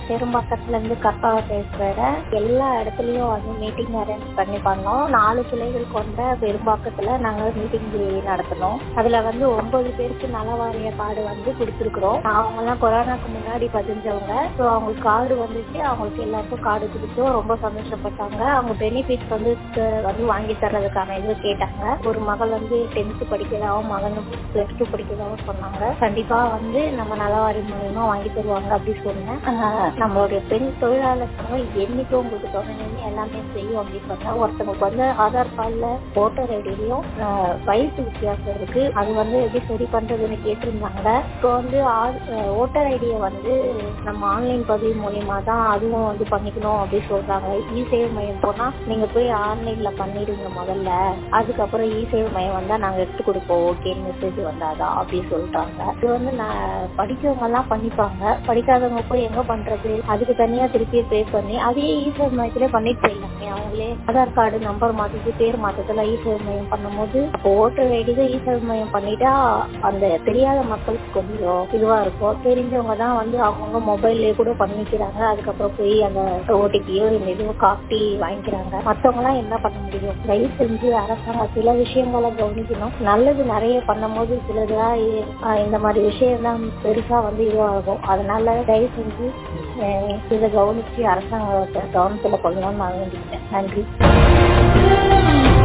பெரும்பாக்கத்துல இருந்து கற்பகா பேசுறேன் எல்லா இடத்துலயும் வந்து மீட்டிங் அரேஞ்ச் பண்ணி பண்ணோம் நாலு கிளைகள் கொண்ட பெரும்பாக்கத்துல நாங்க மீட்டிங் நடத்தினோம் அதுல வந்து ஒன்பது பேருக்கு நலவாரிய கார்டு வந்து கொடுத்துருக்குறோம் அவங்க எல்லாம் கொரோனாக்கு முன்னாடி பதிஞ்சவங்க ஸோ அவங்களுக்கு கார்டு வந்துச்சு அவங்களுக்கு எல்லாருக்கும் கார்டு கொடுத்தோம் ரொம்ப சந்தோஷப்பட்டாங்க அவங்க பெனிஃபிட்ஸ் வந்து த- வந்து வாங்கி தர்றதுக்கான இது கேட்டாங்க ஒரு மகள் வந்து டென்த் படிக்கிறதாவும் மகன் பிளஸ் டூ படிக்கிறதாவும் சொன்னாங்க கண்டிப்பா வந்து நம்ம நலவாரி மூலியமா வாங்கி தருவாங்க அப்படி சொன்னேன் ஆஹ் நம்மளுடைய பெண் தொழிலாளர் சங்கம் என்னைக்கும் உங்களுக்கு துணை நின்று எல்லாமே செய்யும் அப்படின்னு சொன்னா ஒருத்தவங்களுக்கு வந்து ஆதார் கார்டுல ஓட்டர் ஐடியிலையும் வயசு வித்தியாசம் இருக்கு அது வந்து எப்படி சரி பண்றதுன்னு கேட்டிருந்தாங்க இப்போ வந்து ஓட்டர் ஐடியை வந்து நம்ம ஆன்லைன் பதிவு மூலியமா தான் அதுவும் வந்து பண்ணிக்கணும் அப்படின்னு சொல்றாங்க இ சேவை மையம் போனா நீங்க போய் ஆன்லைன்ல பண்ணிடுங்க முதல்ல அதுக்கப்புறம் இ சேவை மையம் வந்தா நாங்க எடுத்து கொடுப்போம் ஓகே மெசேஜ் வந்தாதான் அப்படின்னு சொல்றாங்க இது வந்து நான் படிக்கிறவங்க எல்லாம் பண்ணிப்பாங்க படிக்காதவங்க போய் எங்க பண்றது அதுக்கு தனியா திருப்பி பே பண்ணி அதே இ சேவை மையத்திலே பண்ணிட்டு போயிடலாமே அவங்களே ஆதார் கார்டு நம்பர் மாத்திட்டு பேர் மாத்தத்துல இ சேவை மையம் பண்ணும்போது அப்போ ஓட்டர் ஐடி தான் இ சேவை மையம் பண்ணிட்டா அந்த தெரியாத மக்களுக்கு கொஞ்சம் இதுவா இருக்கும் தெரிஞ்சவங்க தான் வந்து அவங்கவுங்க மொபைல்லே கூட பண்ணிக்கிறாங்க அதுக்கப்புறம் போய் அந்த ஓடிபியோ இந்த இதுவோ காப்பி வாங்கிக்கிறாங்க மத்தவங்க எல்லாம் என்ன பண்ண முடியும் தயவு செஞ்சு அரசாங்கம் சில விஷயங்களை கவனிக்கணும் நல்லது நிறைய பண்ணும்போது சிலதுதான் இ- ஆஹ் இந்த மாதிரி விஷயம் தான் பெருசா வந்து இதுவாகும் அதனால தயவு செஞ்சு அஹ் இதை கவனிச்சு அரசாங்கத்தை கவனத்துல கொள்ளணும்னு நான் வேண்டிக்கிட்டேன் நன்றி